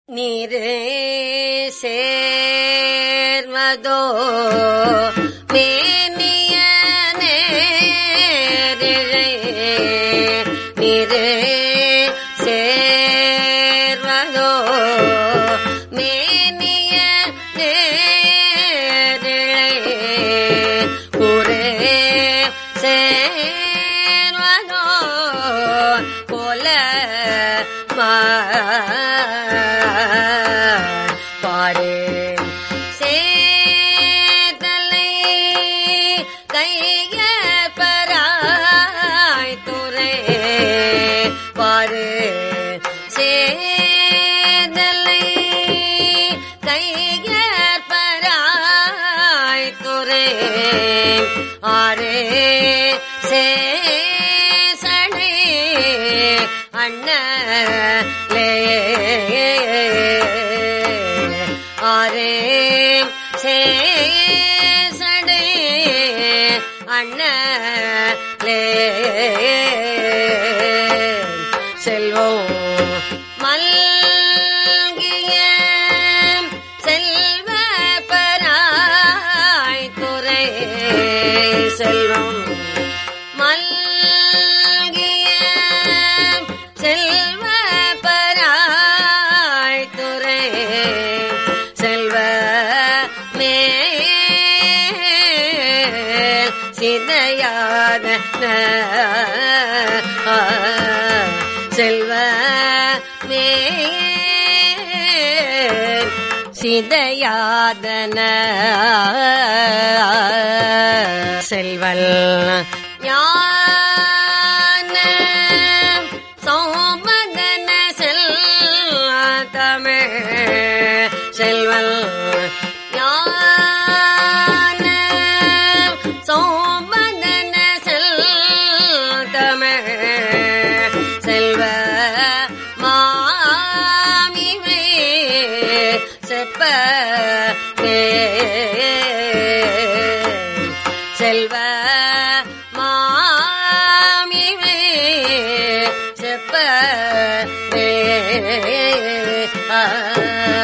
நீரே சேர்வதோ மேனிய நேரிழை நீரே சேர்வதோ மேனிய நேரிழை குரே சேர்வதோ கோல பாடு சேதலை கைய பராய் துறை பாடு சேதலை கைய பராய் துறை ஆரே சேசடே அண்ணலே ஆரே சேசடே அண்ணலே செல்வம் மல்கிய செல்வ பராய் துறை செல்வம் மல்கிய செல்வ பராய் துறை செல்வ மேல் சிதையாத செல்வ மேல் சிதையாதன செல்வல் ஞான சோமதன செல் தமிழ் செல்வல் ஞான சோமதன செல் தமிழ் செல்வ மாமிவே செப்ப செல்வ மாமிவே செப்ப ஆ